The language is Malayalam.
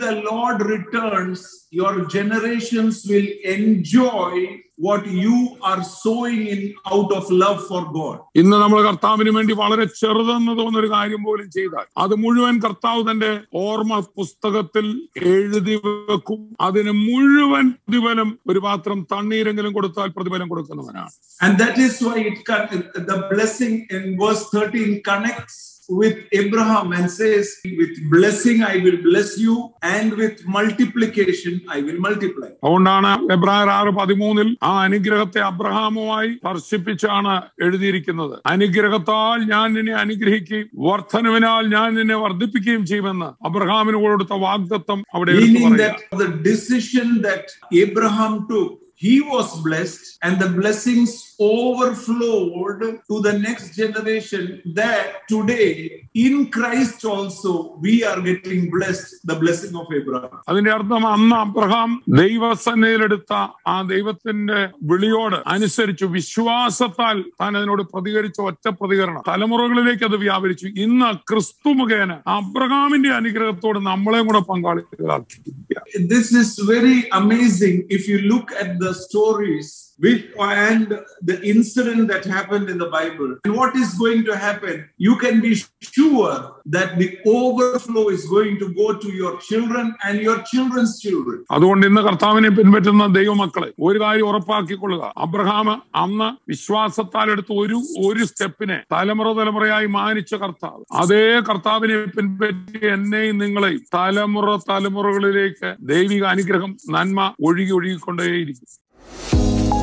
the Lord returns, your generations will enjoy what you are sowing in out of love for God. ഇന്ന് നമ്മൾ കർത്താവിന് വേണ്ടി വളരെ ചെറുതെന്ന് തോന്നുന്ന ഒരു കാര്യം പോലും ചെയ്താൽ അത് മുഴുവൻ കർത്താവ് തന്റെ ഓർമ്മ പുസ്തകത്തിൽ എഴുതി വെക്കും അതിന് മുഴുവൻ പ്രതിഫലം ഒരു പാത്രം തണ്ണീരെങ്കിലും കൊടുത്താൽ പ്രതിഫലം കൊടുക്കുന്നവനാണ് And that is why it con- the blessing in verse 13 connects with Abraham and says, With blessing I will bless you, and with multiplication I will multiply. അതുകൊണ്ടാണ് എബ്രായർ ആറ് പതിമൂന്നിൽ ആ അനുഗ്രഹത്തെ അബ്രഹാമുമായി സ്പർശിപ്പിച്ചാണ് എഴുതിയിരിക്കുന്നത് അനുഗ്രഹത്താൽ ഞാൻ നിന്നെ അനുഗ്രഹിക്കുകയും വർധനവിനാൽ ഞാൻ നിന്നെ വർദ്ധിപ്പിക്കുകയും ചെയ്യുമെന്ന് അബ്രഹാമിന് കൊടുത്ത വാഗ്ദത്വം അവിടെ എടുത്തു Meaning പറയുക that the decision that Abraham took, he was blessed, and the blessings overflowed to the next generation. That today, in Christ also, we are getting blessed, the blessing of Abraham. അതിന്റെ അർത്ഥം അന്ന് അബ്രഹാം ദൈവസന്നയിലെടുത്ത ആ ദൈവത്തിന്റെ വിളിയോട് അനുസരിച്ചു വിശ്വാസത്താൽ താൻ അതിനോട് പ്രതികരിച്ച ഒറ്റ പ്രതികരണം തലമുറകളിലേക്ക് അത് വ്യാപരിച്ചു ഇന്ന് ക്രിസ്തു മുഖേന അബ്രഹാമിന്റെ അനുഗ്രഹത്തോട് നമ്മളെ കൂടെ പങ്കാളികളാക്കിയിരിക്കുക This is very amazing if you look at the stories which, and the incident that happened in the Bible. And what is going to happen? You can be sure that the overflow is going to go to your children and your children's children. അതുകൊണ്ട് ഇന്ന് കർത്താവിനെ പിൻപറ്റുന്ന ദൈവമക്കളെ ഒരു കാര്യം ഉറപ്പാക്കിക്കൊള്ളുക അബ്രഹാം അന്ന് വിശ്വാസത്താൽ എടുത്ത ഒരു ഒരു സ്റ്റെപ്പിനെ തലമുറ തലമുറയായി മാനിച്ച കർത്താവ് അതേ കർത്താവിനെ പിൻപറ്റി എന്നെയും നിങ്ങളെയും തലമുറ തലമുറകളിലേക്ക് ദൈവിക അനുഗ്രഹം നന്മ ഒഴുകി ഒഴുകിക്കൊണ്ടേയിരിക്കും